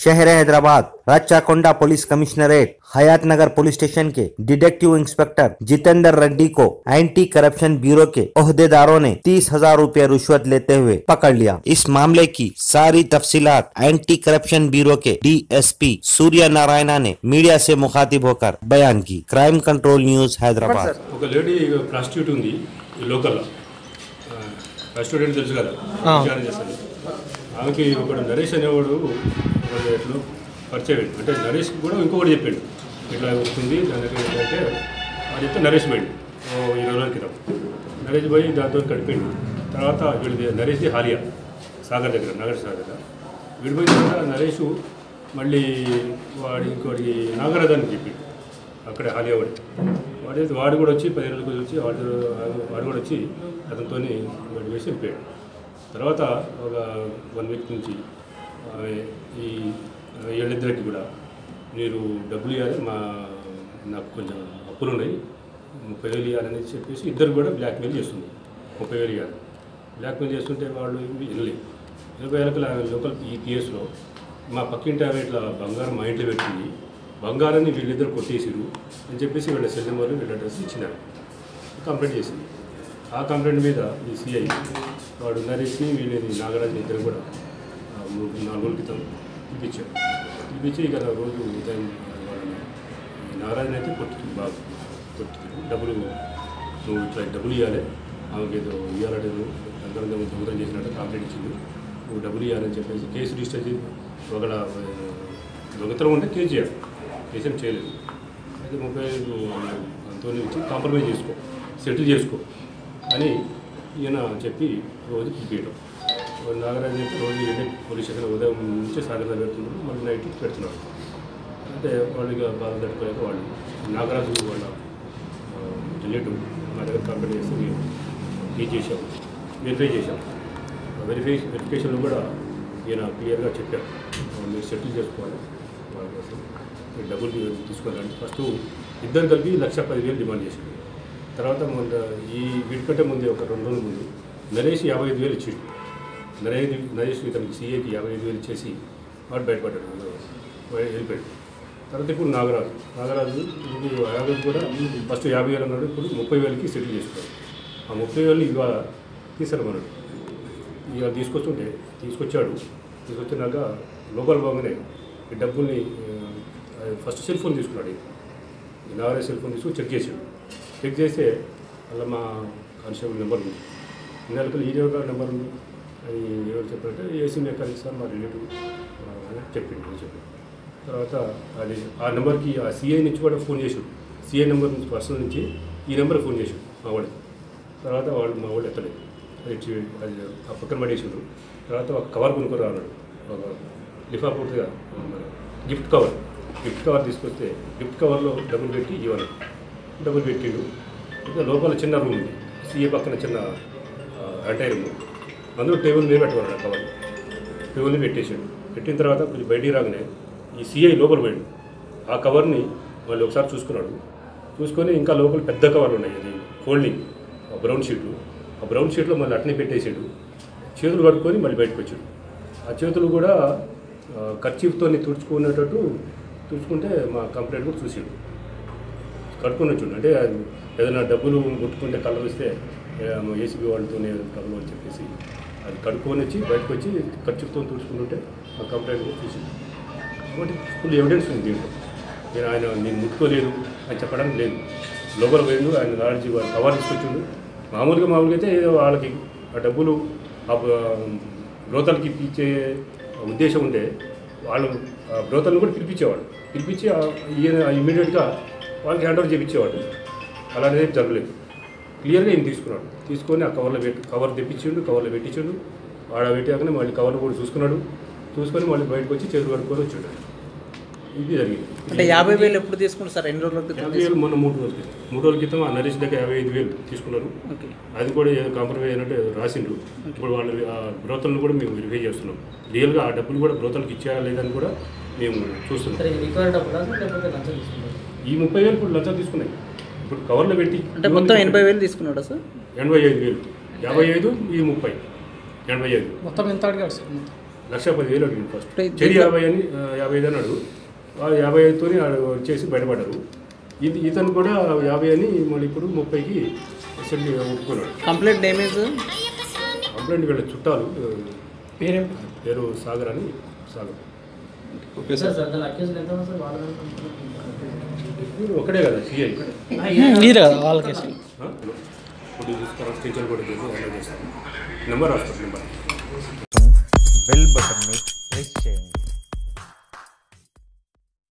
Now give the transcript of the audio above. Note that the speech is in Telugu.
शहर Hyderabad Rachakonda police commissionerate Hayat Nagar police station के डिटेक्टिव इंस्पेक्टर जितेंद्र रेड्डी को एंटी करप्शन ब्यूरो के ओहदेदारों ने तीस हजार रूपए रिश्वत लेते हुए पकड़ लिया इस मामले की सारी तफसीलात एंटी करप्शन ब्यूरो के डीएसपी सूर्य नारायणा ने मीडिया से मुखातिब होकर बयान की क्राइम कंट्रोल न्यूज हैदराबाद ఒక లేడీ ప్రాస్టిట్యూట్ ఉంది ఈ లోకల్లో ప్రాస్టిట్యూట్ అంటే తెలుసు కదా విచారణ చేస్తుంది ఆమెకి ఒకడు నరేష్ అనేవాడు ఒకడు ఎట్లు పరిచయం అయ్యిండు. అంటే నరేష్ కూడా ఇంకొకటి చెప్పాడు ఇట్లా వస్తుంది దానికి అంటే అది చెప్తే నరేష్ పోయిండు ఓ ఇరవై రోజుల క్రితం నరేష్ పోయి దాంతో గడిపోయిండు తర్వాత వీడిది నరేష్ది హాలియా సాగర్ దగ్గర నగర్ సాగర్ దగ్గర వీడి పోయిన తర్వాత నరేష్ మళ్ళీ వాడి ఇంకోటి నాగరాజు అని చెప్పిండు అక్కడ హాలియా వాడి వాడి వాడు కూడా వచ్చి పది రోజులకు వచ్చి వాడు వాడు కూడా వచ్చి అతనితో వాడు వేసి వెళ్ళిపోయాడు తర్వాత ఒక వన్ వీక్ నుంచి ఆమె ఈ వీళ్ళిద్దరికి కూడా మీరు డబ్బులు ఇవ్వాలి మా నాకు కొంచెం అప్పులు ఉన్నాయి ముప్పై వేలు ఇవ్వాలని చెప్పేసి ఇద్దరు కూడా బ్లాక్మెయిల్ చేస్తుంది ముప్పై వేలు ఇవ్వాలి బ్లాక్మెయిల్ చేస్తుంటే వాళ్ళు వెళ్ళలేదు ఇరవై వేలకు లోకల్ ఈ పిఎస్లో మా పక్కింటి ఆమె ఇట్లా బంగారం మా ఇంట్లో పెట్టింది బంగారాన్ని వీళ్ళిద్దరు కొట్టేసిరు అని చెప్పేసి వీళ్ళ సెల్ నెంబర్ వీళ్ళ అడ్రస్ ఇచ్చినారు కంప్లైంట్ చేసింది ఆ కంప్లైంట్ మీద ఈ సిఐ వాడు నరేష్ని వీళ్ళని నాగరాజు ఇద్దరు కూడా ఆ, మూడు నాలుగు రోజుల క్రితం పిలిపించారు పిలిపించి ఇక రోజు ఉదయం వాళ్ళని ఈ నాగరాజుని అయితే కొట్టుతుంది బాగా కొట్టుతుంది డబ్బులు నువ్వు ఇట్లా డబ్బులు ఇవ్వాలి ఆమెకి ఏదో ఇవ్వాలంటే నువ్వు అందరం దొంగతనం చేసినట్టు కంప్లైంట్ ఇచ్చింది నువ్వు డబ్బులు ఇవ్వాలని చెప్పేసి కేసు రిజిస్టర్ చేసి ఒకవేళ ఆ, దొంగతనం ఉంటే కేసు చేయాలి కేసు ఏం చేయలేదు అయితే ముప్పై ఐదు అంతో ఇచ్చి కాంప్రమైజ్ చేసుకో సెటిల్ చేసుకో అని ఈయన చెప్పి రోజు పిలిపించడం నాగరాజు చెప్పి రోజు వెళ్ళి పోలీస్ స్టేషన్ ఉదయం నుంచి సాయంత్రం పెడుతున్నారు మళ్ళీ నైట్ పెడుతున్నారు అంటే వాళ్ళు ఇక బాధ తట్టుకోలేక వాళ్ళు నాగరాజు వాళ్ళ రిలేటివ్ మా దగ్గర కంప్లైంట్ చేస్తే మేము ఇది చేసాము వెరిఫై చేసాము వెరిఫై వెరిఫికేషన్లో కూడా ఈయన క్లియర్గా చెప్పారు మీరు సెటిల్ చేసుకోవాలి వాళ్ళ కోసం మీరు డబ్బులు తీసుకోవాలంటే ఫస్ట్ ఇద్దరు కలిపి లక్ష పదివేలు డిమాండ్ చేసింది తర్వాత మొన్న ఈ వీటికంటే ముందే ఒక రెండు రోజుల ముందు నరేష్ యాభై ఐదు వేలు ఇచ్చిండు నరేష్ నరేష్ ఇతనికి సీఏకి యాభై ఐదు వేలు ఇచ్చేసి వాడు బయటపడ్డాడు వాడు వెళ్ళిపోయాడు తర్వాత ఇప్పుడు నాగరాజు నాగరాజు ఇది యాభై కూడా ఫస్ట్ యాభై వేలు అన్నాడు ఇప్పుడు ముప్పై వేలకి సెటిల్ చేసుకున్నాడు ఆ ముప్పై వేలు ఇవాళ తీసుకురమన్నాడు ఇక తీసుకొస్తుంటే తీసుకొచ్చాడు తీసుకొచ్చినాక లోపల పోగానే ఈ డబ్బుల్ని ఆ, ఫస్ట్ సెల్ ఫోన్ తీసుకున్నాడు ఈ నాగరాజు సెల్ ఫోన్ తీసుకుని చెక్ చేసాడు చెక్ చేస్తే అలా మా కానిస్టేబుల్ నెంబర్ ఉంది నెలకలు ఈ గారి నెంబర్ ఉంది అది ఎవరు చెప్పారంటే ఏసీ మెకానిక్ సార్ మా రిలేటివ్ అని చెప్పిండు అని చెప్పి తర్వాత అది ఆ నెంబర్కి ఆ సిఐ నుంచి కూడా ఫోన్ చేసాడు సిఐ నెంబర్ నుంచి పర్సనల్ నుంచి ఈ నెంబర్ ఫోన్ చేసాడు మా వాడికి తర్వాత వాళ్ళు మా వాళ్ళు ఎత్తలేదు అది ఇచ్చి- అది ఆ పక్కన పడేసాడు తర్వాత ఒక కవర్ కొనుక్కొని అన్నాడు ఒక లిఫా పూర్తిగా మన గిఫ్ట్ కవర్ గిఫ్ట్ కవర్ తీసుకొస్తే గిఫ్ట్ కవర్లో డబ్బులు పెట్టి ఇవ్వాలి డబ్బులు పెట్టిండు ఇంకా లోపల చిన్న రూమ్ ఉంది సీఏ పక్కన చిన్న అటై రూమ్ అందులో టేబుల్ మీద పెట్టమన్నాడు ఆ కవర్ టేబుల్ని పెట్టేసాడు పెట్టిన తర్వాత కొంచెం బయటికి రాగానే ఈ సీఐ లోపల పోయాడు ఆ కవర్ని వాళ్ళు ఒకసారి చూసుకున్నాడు చూసుకొని ఇంకా లోపల పెద్ద కవర్లు ఉన్నాయి అది ఫోల్డింగ్ ఆ బ్రౌన్ షీట్లు ఆ బ్రౌన్ షీట్లో మళ్ళీ అట్నే పెట్టేసాడు చేతులు కట్టుకొని మళ్ళీ బయటకు వచ్చాడు ఆ చేతులు కూడా ఖర్చీఫ్తో తుడుచుకునేటట్టు తుడుచుకుంటే మా కంప్లైంట్ కూడా చూసాడు కట్టుకొని వచ్చాడు అంటే అది ఏదైనా డబ్బులు ముట్టుకుంటే కలర్ వస్తే ఏసీబీ వాళ్ళతోనే డబ్బులు అని చెప్పేసి అది కడుక్కొని వచ్చి బయటకు వచ్చి ఖర్చుతో తుడుచుకుంటుంటే ఆ కంప్లైంట్ కూడా చూసింది కాబట్టి ఫుల్ ఎవిడెన్స్ ఉంది దీంట్లో నేను ఆయన నేను ముట్టుకోలేదు అని చెప్పడానికి లేదు లోపల పోయిండు ఆయన నాలెడ్జ్ కవర్ తీసుకొచ్చిండు మామూలుగా మామూలుగా అయితే ఏదో వాళ్ళకి ఆ డబ్బులు ఆ బ్రోతలకి ఇచ్చే ఉద్దేశం ఉంటే వాళ్ళు ఆ బ్రోతల్ని కూడా పిలిపించేవాడు పిలిపించి ఆ- ఈయన ఇమీడియట్గా వాళ్ళకి హ్యాండ్ ఓవర్ చేయించేవాడు అలా అనేది జరగలేదు క్లియర్గా ఈయన తీసుకున్నాడు తీసుకొని ఆ కవర్లో పెట్టి కవర్ తెప్పించిండు కవర్లో పెట్టించిండు ఆడ పెట్టాకనే మళ్ళీ కవర్ కూడా చూసుకున్నాడు చూసుకొని మళ్ళీ బయటకు వచ్చి చేతులు కడుక్కొని వచ్చాడు ఇది జరిగింది అంటే యాభై వేలు ఎప్పుడు తీసుకుంటారు సార్ ఎన్ని రోజుల క్రితం యాభై వేలు మొన్న మూడు రోజుల క్రితం మూడు రోజుల క్రితం ఆ నరేష్ దగ్గర యాభై ఐదు వేలు తీసుకున్నారు ఓకే అది కూడా ఏదో కాంప్రమైజ్ అయినట్టు ఏదో రాసిండ్రు ఇప్పుడు వాళ్ళు ఆ బ్రోతలను కూడా మేము వెరిఫై చేస్తున్నాం రియల్గా ఆ డబ్బులు కూడా బ్రోతలకు ఇచ్చారా లేదని కూడా మేము చూస్తున్నాం సరే రిక్వైర్డ్ డబ్బులా లేకపోతే లంచం తీసుకుంటారు ఈ ముప్పై వేలు ఇప్పుడు లంచం తీసుకున్నాయి ఇప్పుడు కవర్లో పెట్టి అంటే మొత్తం ఎనభై వేలు తీసుకున్నాడా సార్ ఎనభై ఐదు వేలు యాభై ఐదు ఇది ముప్పై ఎనభై ఐదు మొత్తం ఎంత అడిగాడు సార్ మొత్తం లక్ష పదివేలు అడిగింది ఫస్ట్ అంటే చెడి దీంట్లో- యాభై అని ఆ, యాభై ఐదు అన్నాడు ఆ యాభై ఐదుతో వచ్చేసి బయటపడ్డారు ఇది ఇతను కూడా యాభై అని మళ్ళీ ఇప్పుడు ముప్పైకి సెండ్ ఒప్పుకున్నాడు కంప్లైంట్ డ్యామేజ్ కంప్లైంట్ వీళ్ళ చుట్టాలు ఆ, పేరేం పేరు సాగర్ అని సాగర్ ఓకే సార్ సార్ దాని అక్యూజ్ ఎంత ఉంది సార్ వాళ్ళ వీడు ఒకడే కదా సిఐ మీరు కదా వాళ్ళ కేసు ఫుడ్ తీసుకురా టీచర్ కూడా చేసి అలా చేస్తాను నెంబర్ రాస్తాను నెంబర్ బెల్ బటన్ని ప్రెస్ చేయండి